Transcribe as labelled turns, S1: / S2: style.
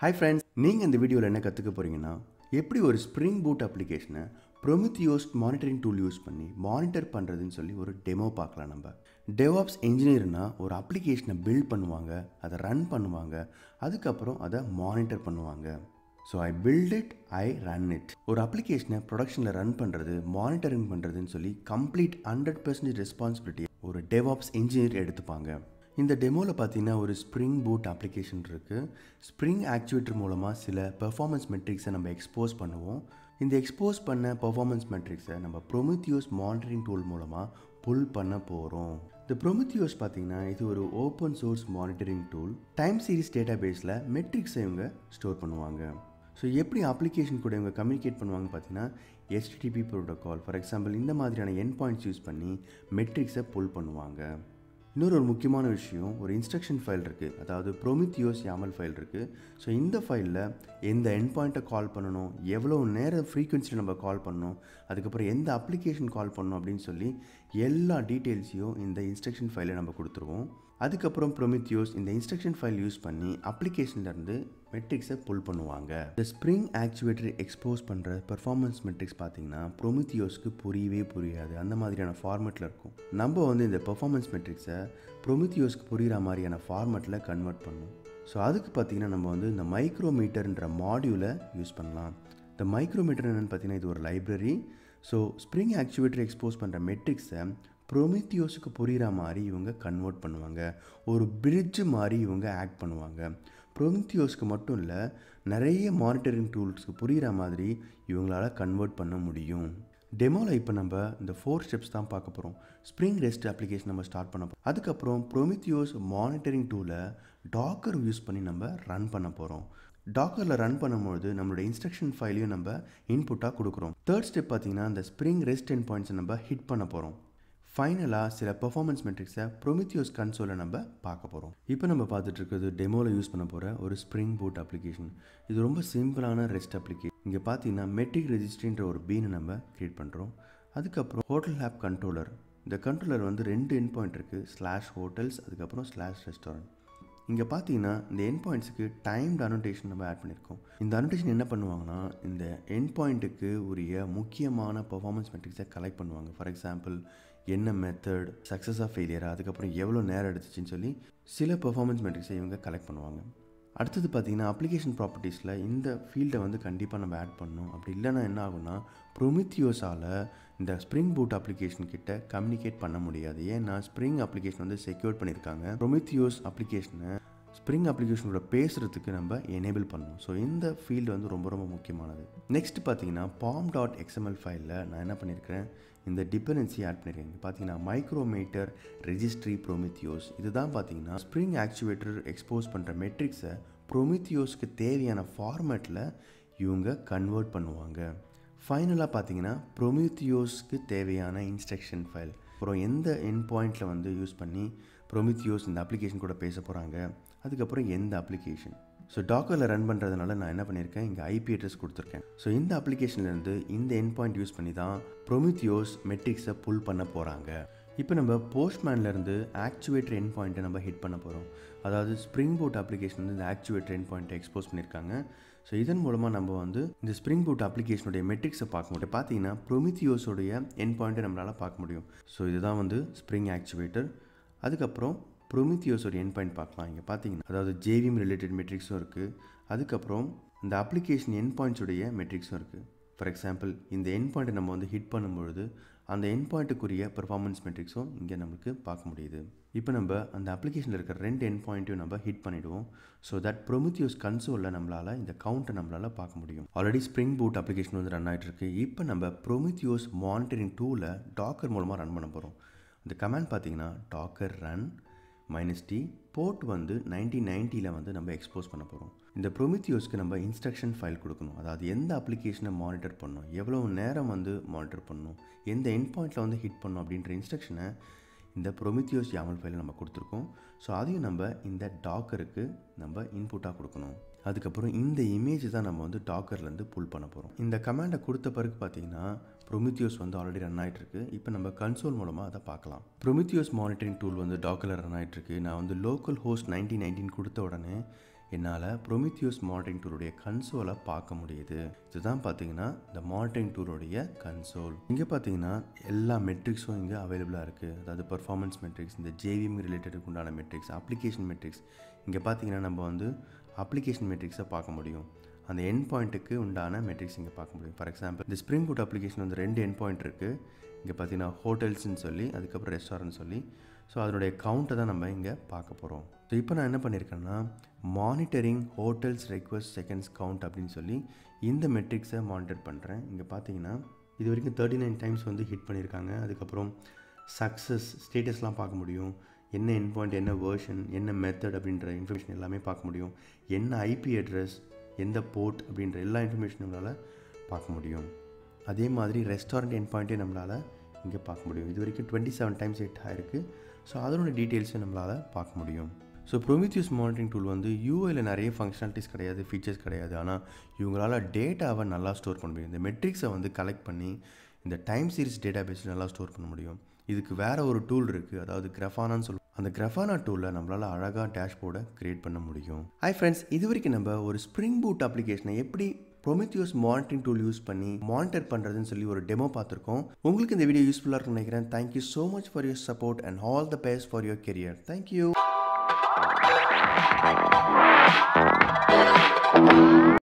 S1: hi friends நீங்கள் இந்த வீடியோவில் என்ன கற்றுக்க போகிறீங்கன்னா எப்படி ஒரு ஸ்ப்ரிங் பூட் அப்ளிகேஷனை ப்ரொமித்தியோஸ் மானிட்டரிங் டூல் யூஸ் பண்ணி மானிட்டர் பண்ணுறதுன்னு சொல்லி ஒரு டெமோ பார்க்கலாம் நம்ம டெவாப்ஸ் இன்ஜினியர்னா ஒரு அப்ளிகேஷனை பில்ட் பண்ணுவாங்க அதை ரன் பண்ணுவாங்க அதுக்கப்புறம் அதை மானிட்டர் பண்ணுவாங்க so I build it I run it ஒரு அப்ளிகேஷனை ப்ரொடக்ஷனில் ரன் பண்ணுறது மானிட்டரிங் பண்ணுறதுன்னு சொல்லி கம்ப்ளீட் ஹண்ட்ரட் பர்சன்டேஜ் ரெஸ்பான்சிபிலிட்டி ஒரு டெவாப்ஸ் இன்ஜினியர் எடுத்துப்பாங்க இந்த டெமோவில் பார்த்தீங்கன்னா ஒரு ஸ்ப்ரிங் பூட் அப்ளிகேஷன் இருக்குது ஸ்ப்ரிங் ஆக்சுவேட்டர் மூலமாக சில பெர்ஃபார்மன்ஸ் மெட்ரிக்ஸை நம்ம எக்ஸ்போஸ் பண்ணுவோம் இந்த எக்ஸ்போஸ் பண்ண பெர்ஃபார்மன்ஸ் மெட்ரிக்ஸை நம்ம ப்ரொமித்தியோஸ் மானிட்டரிங் டூல் மூலமாக புல் பண்ண போகிறோம் இந்த ப்ரொமித்தியோஸ் பார்த்தீங்கன்னா இது ஒரு open source monitoring tool time series data பேஸில் மெட்ரிக்ஸை இவங்க ஸ்டோர் பண்ணுவாங்க ஸோ எப்படி அப்ளிகேஷன் கூட இவங்க கம்யூனிகேட் பண்ணுவாங்க பார்த்தீங்கன்னா எஸ்டிடிபி ப்ரோட்டோகால் ஃபார் எக்ஸாம்பிள் இந்த மாதிரியான என் பாயிண்ட்ஸ் யூஸ் பண்ணி மெட்ரிக்ஸை புல் பண்ணுவாங்க இன்னொரு ஒரு முக்கியமான விஷயம் ஒரு இன்ஸ்ட்ரக்ஷன் ஃபைல் இருக்குது அதாவது ப்ரொமித்தியோஸ் யாமல் ஃபைல் இருக்குது ஸோ இந்த ஃபைலில் எந்த என் பாயிண்ட்டை கால் பண்ணணும் எவ்வளோ நேரம் ஃப்ரீக்வன்சியில் நம்ம கால் பண்ணணும் அதுக்கப்புறம் எந்த அப்ளிகேஷன் கால் பண்ணணும் அப்படின்னு சொல்லி எல்லா டீட்டெயில்ஸையும் இந்த இன்ஸ்ட்ரக்ஷன் ஃபைலை நம்ம கொடுத்துருவோம் அதுக்கப்புறம் ப்ரொமித்தியோஸ் இந்த இன்ஸ்ட்ரக்ஷன் ஃபைல் யூஸ் பண்ணி அப்ளிகேஷன்லேருந்து மெட்ரிக்ஸை புல் பண்ணுவாங்க இந்த ஸ்ப்ரிங் ஆக்சுவேட்டர் எக்ஸ்போஸ் பண்ணுற பெர்ஃபார்மன்ஸ் மெட்ரிக்ஸ் பார்த்தீங்கன்னா ப்ரொமித்தியோஸ்க்கு புரியவே புரியாது அந்த மாதிரியான ஃபார்மெட்டில் இருக்கும் நம்ம வந்து இந்த பெர்ஃபார்மன்ஸ் மெட்ரிக்ஸை ப்ரொமித்தியோஸ்க்கு புரிகிற மாதிரியான ஃபார்மெட்டில் கன்வெர்ட் பண்ணும் ஸோ அதுக்கு பார்த்தீங்கன்னா நம்ம வந்து இந்த மைக்ரோமீட்டர்ன்ற மாடியூலை யூஸ் பண்ணலாம் இந்த மைக்ரோமீட்டர் என்னென்னு பார்த்தீங்கன்னா இது ஒரு library so spring actuator expose பண்ணுற மெட்ரிக்ஸை ப்ரொமித்தியோஸுக்கு புரிகிற மாதிரி இவங்க கன்வெர்ட் பண்ணுவாங்க ஒரு பிரிட்ஜு மாதிரி இவங்க ஆக்ட் பண்ணுவாங்க ப்ரொமித்தியோஸ்க்கு மட்டும் இல்லை நிறைய மானிட்டரிங் டூல்ஸ்க்கு புரிகிற மாதிரி இவங்களால கன்வெர்ட் பண்ண முடியும் டெமோவில் இப்போ நம்ம இந்த ஃபோர் ஸ்டெப்ஸ் தான் பார்க்க போகிறோம் ஸ்ப்ரிங் ரெஸ்ட் அப்ளிகேஷன் நம்ம ஸ்டார்ட் பண்ண போகிறோம் அதுக்கப்புறம் ப்ரொமித்தியோஸ் மானிட்டரிங் டூலை டாக்கர் யூஸ் பண்ணி நம்ம ரன் பண்ண போகிறோம் டாக்கரில் ரன் பண்ணும்போது நம்மளோட இன்ஸ்ட்ரக்ஷன் ஃபைலையும் நம்ம இன்புட்டாக கொடுக்குறோம் தேர்ட் ஸ்டெப் பார்த்தீங்கன்னா இந்த ஸ்ப்ரிங் ரெஸ்ட் என் பாயிண்ட்ஸை நம்ம ஹிட் பண்ண போகிறோம் ஃபைனலாக சில பெர்ஃபார்மன்ஸ் மெட்ரிக்ஸை ப்ரொமித்தியோஸ் கன்சோலை நம்ம பார்க்க போகிறோம் இப்போ நம்ம பார்த்துட்டு இருக்கிறது டெமோவில் யூஸ் பண்ண போகிற ஒரு ஸ்ப்ரிங் பூட் அப்ளிகேஷன் இது ரொம்ப சிம்பிளான ரெஸ்ட் அப்ளிகேஷன் இங்கே பார்த்தீங்கன்னா மெட்ரிக் ரெஜிஸ்ட்ரின்ற ஒரு பீனை நம்ம க்ரியேட் பண்ணுறோம் அதுக்கப்புறம் ஹோட்டல் ஆப் கண்ட்ரோலர் இந்த கண்ட்ரோலர் வந்து ரெண்டு என் பாயிண்ட் இருக்குது ஸ்லாஷ் ஹோட்டல்ஸ் அதுக்கப்புறம் ஸ்லாஷ் ரெஸ்டாரண்ட் இங்கே பார்த்தீங்கன்னா இந்த என் பாயிண்ட்ஸுக்கு டைம்டு அனோட்டேஷன் நம்ம ஆட் பண்ணியிருக்கோம் இந்த அனோட்டேஷன் என்ன பண்ணுவாங்கன்னா இந்த என் பாயிண்ட்டுக்கு உரிய முக்கியமான பர்ஃபார்மன்ஸ் மெட்ரிக்ஸை கலெக்ட் பண்ணுவாங்க ஃபார் எக்ஸாம்பிள் என்ன மெத்தட் சக்ஸஸாக ஃபெயிலியரா அதுக்கப்புறம் எவ்வளோ நேரம் எடுத்துச்சுன்னு சொல்லி சில பெர்ஃபார்மன்ஸ் மெட்ரிக்ஸை இவங்க கலெக்ட் பண்ணுவாங்க அடுத்தது பார்த்தீங்கன்னா அப்ளிகேஷன் ப்ராப்பர்ட்டிஸில் இந்த ஃபீல்டை வந்து கண்டிப்பாக நம்ம ஆட் பண்ணணும் அப்படி இல்லைன்னா என்ன ஆகும்னா ப்ரொமித்தியோஸால் இந்த ஸ்ப்ரிங் பூட் அப்ளிகேஷன் கிட்ட கம்யூனிகேட் பண்ண முடியாது ஏன்னா ஸ்ப்ரிங் அப்ளிகேஷன் வந்து செக்யூர் பண்ணியிருக்காங்க ப்ரொமித்தியோஸ் அப்ளிகேஷனை ஸ்ப்ரிங் அப்ளிகேஷனோட பேசுகிறதுக்கு நம்ம எனேபிள் பண்ணணும் ஸோ இந்த ஃபீல்டு வந்து ரொம்ப ரொம்ப முக்கியமானது நெக்ஸ்ட் பார்த்தீங்கன்னா பாம் டாட் எக்ஸ்எம்எல் ஃபைலில் நான் என்ன பண்ணியிருக்கிறேன் இந்த டிபெண்டன்சி ஆட் பண்ணியிருக்கேன் பார்த்தீங்கன்னா மைக்ரோமீட்டர் ரெஜிஸ்ட்ரி ப்ரோமித்தியோஸ் இதுதான் பார்த்தீங்கன்னா ஸ்ப்ரிங் ஆக்சுவேட்டர் எக்ஸ்போஸ் பண்ணுற மெட்ரிக்ஸை ப்ரோமித்தியோஸ்க்கு தேவையான ஃபார்மேட்டில் இவங்க கன்வெர்ட் பண்ணுவாங்க ஃபைனலாக பார்த்தீங்கன்னா ப்ரொமித்தியோஸ்க்கு தேவையான இன்ஸ்ட்ரக்ஷன் ஃபைல் அப்புறம் எந்த என் பாயிண்ட்டில் வந்து யூஸ் பண்ணி ப்ரொமித்தியோஸ் இந்த அப்ளிகேஷன் கூட பேச போகிறாங்க அதுக்கப்புறம் எந்த அப்ளிகேஷன் ஸோ டாக்கரில் ரன் பண்ணுறதுனால நான் என்ன பண்ணியிருக்கேன் இங்கே ஐபி அட்ரஸ் கொடுத்துருக்கேன் ஸோ இந்த அப்ளிகேஷன்லேருந்து இந்த என் பாயிண்ட் யூஸ் பண்ணி தான் ப்ரொமித்தியோஸ் மெட்ரிக்ஸை புல் பண்ண போகிறாங்க இப்போ நம்ம போஸ்ட்மேன்லேருந்து ஆக்சுவேட்டர் என் பாயிண்ட்டை நம்ம ஹிட் பண்ண போகிறோம் அதாவது ஸ்ப்ரிங் போட் அப்ளிகேஷன் வந்து இந்த ஆக்சுவேட்டர் என் பாயிண்ட்டை எக்ஸ்போஸ் பண்ணியிருக்காங்க ஸோ இதன் மூலமாக நம்ம வந்து இந்த ஸ்ப்ரிங் போட் அப்ளிகேஷனுடைய மெட்ரிக்ஸை பார்க்க முடியும் பார்த்தீங்கன்னா ப்ரொமித்தியோஸோடைய என் பாயிண்ட்டை நம்மளால் பார்க்க முடியும் ஸோ இதுதான் வந்து ஸ்ப்ரிங் ஆக்சுவேட்டர் அதுக்கப்புறம் ப்ரொமித்தியோஸோட என் பாயிண்ட் பார்க்கலாம் இங்கே பார்த்தீங்கன்னா அதாவது ஜேவிஎம் ரிலேட்டட் மெட்ரிக்ஸும் இருக்குது அதுக்கப்புறம் இந்த அப்ளிகேஷன் என் பாயிண்ட்ஸுடைய மெட்ரிக்ஸும் இருக்குது ஃபார் எக்ஸாம்பிள் இந்த என் பாயிண்ட்டை நம்ம வந்து ஹிட் பண்ணும்பொழுது அந்த என் பாயிண்ட்டுக்குரிய பெர்ஃபார்மன்ஸ் மெட்ரிக்ஸும் இங்கே நம்மளுக்கு பார்க்க முடியுது இப்போ நம்ம அந்த அப்ளிகேஷனில் இருக்கிற ரெண்டு என் பாயிண்ட்டையும் நம்ம ஹிட் பண்ணிவிடுவோம் ஸோ தட் ப்ரொமித்தியோஸ் கன்சோலில் நம்மளால் இந்த கவுண்ட்டை நம்மளால் பார்க்க முடியும் ஆல்ரெடி ஸ்ப்ரிங் பூட் அப்ளிகேஷன் வந்து ரன் ஆகிட்டு இருக்கு இப்போ நம்ம ப்ரொமித்தியோஸ் மானிட்டரிங் டூலை டாக்கர் மூலமாக ரன் பண்ண போகிறோம் இந்த கமெண்ட் பார்த்தீங்கன்னா docker run minus D port வந்து நைன்டீன் நைன்ட்டியில் வந்து நம்ம எக்ஸ்போஸ் பண்ண போகிறோம் இந்த ப்ரொமித்தியோஸ்க்கு நம்ம இன்ஸ்ட்ரக்ஷன் ஃபைல் கொடுக்கணும் அதாவது எந்த அப்ளிகேஷனை மானிட்டர் பண்ணணும் எவ்வளோ நேரம் வந்து மானிட்டர் பண்ணணும் எந்த என் பாயிண்ட்டில் வந்து ஹிட் பண்ணணும் அப்படின்ற இன்ஸ்ட்ரக்ஷனை இந்த ப்ரொமித்தியோஸ் யாமல் ஃபைலை நம்ம கொடுத்துருக்கோம் ஸோ அதையும் நம்ம இந்த டாக்கருக்கு நம்ம இன்புட்டாக கொடுக்கணும் அதுக்கப்புறம் இந்த இமேஜ் தான் நம்ம வந்து டாக்கர்லேருந்து புல் பண்ண போகிறோம் இந்த கமாண்டை கொடுத்த பிறகு பார்த்தீங்கன்னா ப்ரொமித்தியோஸ் வந்து ஆல்ரெடி ரன் ஆகிட்டு இருக்கு இப்போ நம்ம கன்சோல் மூலமாக அதை பார்க்கலாம் ப்ரொமித்தியோஸ் மானிட்டரிங் டூல் வந்து டாக்கரில் ரன் ஆகிட்டு இருக்கு நான் வந்து லோக்கல் ஹோஸ்ட் நைன்டீன் நைன்டீன் கொடுத்த உடனே என்னால் ப்ரொமித்தியோஸ் மானிட்டரிங் டூலுடைய கன்சோலை பார்க்க முடியுது இதுதான் பார்த்தீங்கன்னா இந்த மானிட்டரிங் டூலுடைய கன்சோல் இங்கே பார்த்தீங்கன்னா எல்லா மெட்ரிக்ஸும் இங்கே அவைலபிளாக இருக்குது அதாவது பர்ஃபார்மன்ஸ் மெட்ரிக்ஸ் இந்த ஜேவிஎம் ரிலேட்டடுக்கு உண்டான மெட்ரிக்ஸ் அப்ளிகேஷன் மெட்ரிக்ஸ் இங்கே பார்த்தீங்கன்னா நம்ம வந்து அப்ளிகேஷன் மெட்ரிக்ஸை பார்க்க முடியும் அந்த என் பாயிண்ட்டுக்கு உண்டான மெட்ரிக்ஸ் இங்கே பார்க்க முடியும் ஃபார் எக்ஸாம்பிள் இந்த ஸ்ப்ரிங் பூட் அப்ளிகேஷன் வந்து ரெண்டு என் பாயிண்ட் இருக்குது இங்கே பார்த்தீங்கன்னா ஹோட்டல்ஸ்னு சொல்லி அதுக்கப்புறம் ரெஸ்டாரண்ட் சொல்லி ஸோ அதனுடைய கவுண்ட்டை தான் நம்ம இங்கே பார்க்க போகிறோம் ஸோ இப்போ நான் என்ன பண்ணியிருக்கேன்னா monitoring hotels request seconds count அப்படின்னு சொல்லி இந்த மெட்ரிக்ஸை மானிட்டர் பண்ணுறேன் இங்கே பார்த்தீங்கன்னா இது வரைக்கும் தேர்ட்டி நைன் டைம்ஸ் வந்து ஹிட் பண்ணியிருக்காங்க அதுக்கப்புறம் சக்ஸஸ் ஸ்டேட்டஸ்லாம் பார்க்க முடியும் என்ன என் பாயிண்ட் என்ன வேர்ஷன் என்ன மெத்தட் அப்படின்ற இன்ஃபர்மேஷன் எல்லாமே பார்க்க முடியும் என்ன ஐபி அட்ரஸ் எந்த போர்ட் அப்படின்ற எல்லா இன்ஃபர்மேஷனும் நம்மளால் பார்க்க முடியும் அதே மாதிரி ரெஸ்டாரண்ட் என் பாயிண்ட்டே நம்மளால் இங்கே பார்க்க முடியும் இது வரைக்கும் டுவெண்ட்டி செவன் டைம்ஸ் ஹிட் ஆயிருக்கு ஸோ அதனோட டீட்டெயில்ஸும் நம்மளால் பார்க்க முடியும் ஸோ ப்ரொமித்தியூஸ் மானிட்டரிங் டூல் வந்து யூஐயில் நிறைய ஃபங்க்ஷனாலிட்டிஸ் கிடையாது ஃபீச்சர்ஸ் கிடையாது ஆனால் இவங்களால் டேட்டாவை நல்லா ஸ்டோர் பண்ண முடியும் இந்த மெட்ரிக்ஸை வந்து கலெக்ட் பண்ணி இந்த டைம் சீரிஸ் டேட்டா பேஸில் நல்லா ஸ்டோர் பண்ண முடியும் இதுக்கு வேறு ஒரு டூல் இருக்குது அதாவது கிரஃபானான்னு சொல்லுவோம் அந்த கிரஃபானா டூலில் நம்மளால் அழகாக டேஷ்போர்டை க்ரியேட் பண்ண முடியும் ஹை ஃப்ரெண்ட்ஸ் இது வரைக்கும் நம்ம ஒரு ஸ்ப்ரிங் பூட் அப்ளிகேஷனை எப்படி ப்ரொமித்தியோஸ் மானிட்டரிங் டூல் யூஸ் பண்ணி மானிட்டர் பண்ணுறதுன்னு சொல்லி ஒரு டெமோ பார்த்துருக்கோம் உங்களுக்கு இந்த வீடியோ யூஸ்ஃபுல்லாக இருக்கும்னு நினைக்கிறேன் thank you so much for your support and all the best for your career thank you